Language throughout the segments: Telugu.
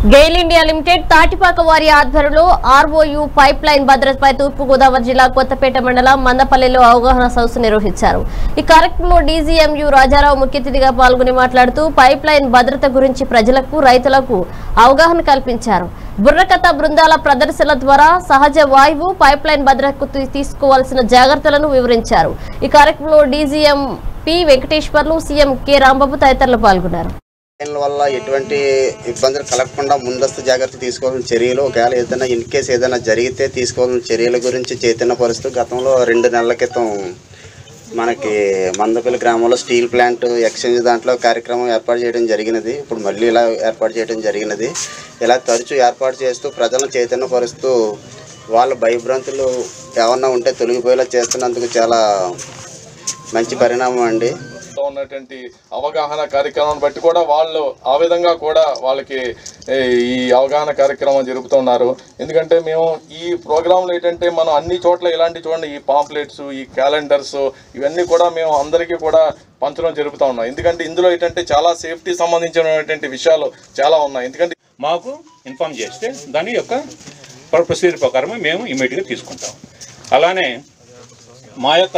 గెయిల్ ఇండియా లిమిటెడ్ తాటిపాక వారి ఆధ్వర్యంలో ఆర్ఓయు పైప్ లైన్ భద్రతపై తూర్పుగోదావరి జిల్లా కొత్తపేట మండలం మందపల్లిలో అవగాహన సదస్సు నిర్వహించారు ఈ కార్యక్రమంలో డీజీఎంయు రాజారావు ముఖ్య అతిథిగా పాల్గొని మాట్లాడుతూ పైప్ లైన్ భద్రత గురించి ప్రజలకు రైతులకు అవగాహన కల్పించారు బుర్రకథ బృందాల ప్రదర్శనల ద్వారా సహజ వాయువు పైప్ లైన్ భద్రతకు తీ- తీసుకోవాల్సిన జాగ్రత్తలను వివరించారు ఈ కార్యక్రమంలో DGM P Venkateswarlu CM K Rambabu తదితరులు పాల్గొన్నారు లైన్ల వల్ల ఎటువంటి ఇబ్బందులు కలగకుండా ముందస్తు జాగ్రత్త తీసుకోవాల్సిన చర్యలు ఒకవేళ ఏదైనా ఇన్ కేసు ఏదైనా జరిగితే తీసుకోవాల్సిన చర్యల గురించి చైతన్యపరుస్తూ గతంలో రెండు నెలల క్రితం మనకి మందపల్లి గ్రామంలో స్టీల్ ప్లాంట్ ఎక్స్చేంజ్ దాంట్లో కార్యక్రమం ఏర్పాటు చేయడం జరిగినది ఇప్పుడు మళ్ళీ ఇలా ఏర్పాటు చేయడం జరిగినది ఇలా తరచూ ఏర్పాటు చేస్తూ ప్రజలను చైతన్యపరుస్తూ వాళ్ళ భయభ్రాంతులు ఏమన్నా ఉంటే తొలగిపోయేలా చేస్తున్నందుకు చాలా మంచి పరిణామం అండి లో ఉన్నటువంటి అవగాహన కార్యక్రమాన్ని బట్టి కూడా వాళ్ళు ఆ విధంగా కూడా వాళ్ళకి ఏ, ఈ అవగాహన కార్యక్రమం జరుపుతున్నారు ఎందుకంటే మేము ఈ ప్రోగ్రాంలో ఏంటంటే మనం అన్ని చోట్ల ఇలాంటి చూడండి ఈ పాంప్లెట్స్ ఈ క్యాలెండర్స్ ఇవన్నీ కూడా మేము అందరికీ కూడా పంచడం జరుపుతా ఉన్నాం ఎందుకంటే ఇందులో ఏంటంటే చాలా సేఫ్టీ సంబంధించినటువంటి విషయాలు చాలా ఉన్నాయి ఎందుకంటే మాకు ఇన్ఫామ్ చేస్తే దాని యొక్క ప్రొసీజర్ ప్రకారం మేము ఇమీడియట్గా తీసుకుంటాం అలానే మా యొక్క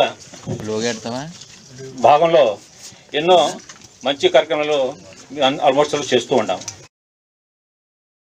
భాగంలో ఎన్నో మంచి కార్యక్రమాలు ఆల్మోస్ట్ చేస్తూ ఉంటాం